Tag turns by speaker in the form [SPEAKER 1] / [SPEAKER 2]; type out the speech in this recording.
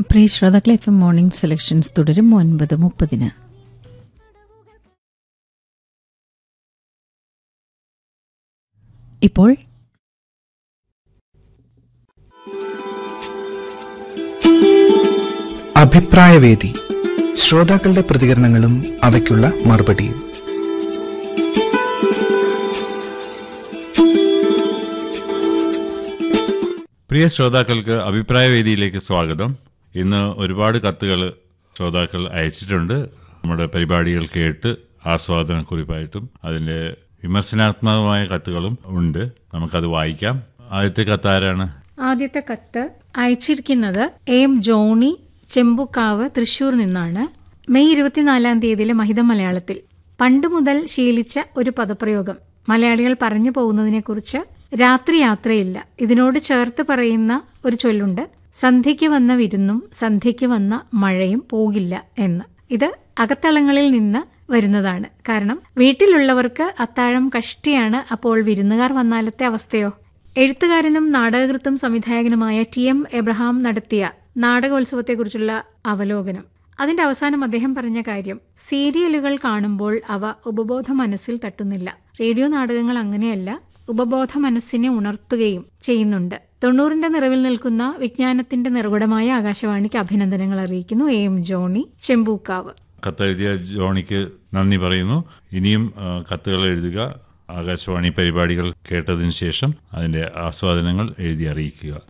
[SPEAKER 1] പ്രിയ ശ്രോതാക്കളെ F M morning selections തുടരും ഒൻപത് മുപ്പതിന് ഇപ്പോൾ
[SPEAKER 2] അഭിപ്രായവേദി ശ്രോതാക്കളുടെ പ്രതികരണങ്ങളും അവയ്ക്കുള്ള മറുപടിയും
[SPEAKER 3] പ്രിയ ശ്രോതാക്കൾക്ക് അഭിപ്രായവേദിയിലേക്ക് സ്വാഗതം ഇന്ന് ഒരുപാട് കത്തുകൾ ശ്രോതാക്കൾ അയച്ചിട്ടുണ്ട് നമ്മുടെ പരിപാടികൾ കേട്ട് ആസ്വാദനക്കുറിപ്പായിട്ടും അതിൻ്റെ വിമർശനാത്മകമായ കത്തുകളും ഉണ്ട് നമുക്കത് വായിക്കാം ആദ്യത്തെ കത്ത് ആരാണ്
[SPEAKER 4] ആദ്യത്തെ കത്ത് അയച്ചിരിക്കുന്നത് എം ജോണി ചെമ്പുക്കാവ് തൃശൂർ നിന്നാണ് മെയ് ഇരുപത്തിനാലാം തീയതിയിലെ മഹിതം മലയാളത്തിൽ പണ്ട് മുതൽ ശീലിച്ച ഒരു പദപ്രയോഗം മലയാളികൾ പറഞ്ഞു പോകുന്നതിനെക്കുറിച്ച് രാത്രി യാത്രയില്ല ഇതിനോട് ചേർത്ത് പറയുന്ന ഒരു ചൊല്ലുണ്ട് സന്ധ്യയ്ക്ക് വന്ന വിരുന്നും സന്ധ്യയ്ക്ക് വന്ന മഴയും പോകില്ല എന്ന് ഇത് അകത്തളങ്ങളിൽ നിന്ന് വരുന്നതാണ് കാരണം വീട്ടിലുള്ളവർക്ക് അത്താഴം കഷ്ടിയാണ് അപ്പോൾ വിരുന്നുകാർ വന്നാലത്തെ അവസ്ഥയോ എഴുത്തുകാരനും നാടകകൃത്തും സംവിധായകനുമായ ടി എം എബ്രഹാം നടത്തിയ നാടകോത്സവത്തെക്കുറിച്ചുള്ള അവലോകനം അതിന്റെ അവസാനം അദ്ദേഹം പറഞ്ഞ കാര്യം സീരിയലുകൾ കാണുമ്പോൾ അവ ഉപബോധ മനസ്സിൽ തട്ടുന്നില്ല റേഡിയോ നാടകങ്ങൾ അങ്ങനെയല്ല ഉപബോധ മനസ്സിനെ ഉണർത്തുകയും ചെയ്യുന്നുണ്ട് തൊണ്ണൂറിന്റെ നിറവിൽ നിൽക്കുന്ന വിജ്ഞാനത്തിന്റെ നിറകുടമായ ആകാശവാണിക്ക് അഭിനന്ദനങ്ങൾ അറിയിക്കുന്നു എ എം ജോണി ചെമ്പൂക്കാവ്
[SPEAKER 3] കത്തെഴുതിയ ജോണിക്ക് നന്ദി പറയുന്നു ഇനിയും ആ, കത്തുകൾ എഴുതുക ആകാശവാണി പരിപാടികൾ കേട്ടതിന് ശേഷം അതിൻ്റെ ആസ്വാദനങ്ങൾ എഴുതി അറിയിക്കുക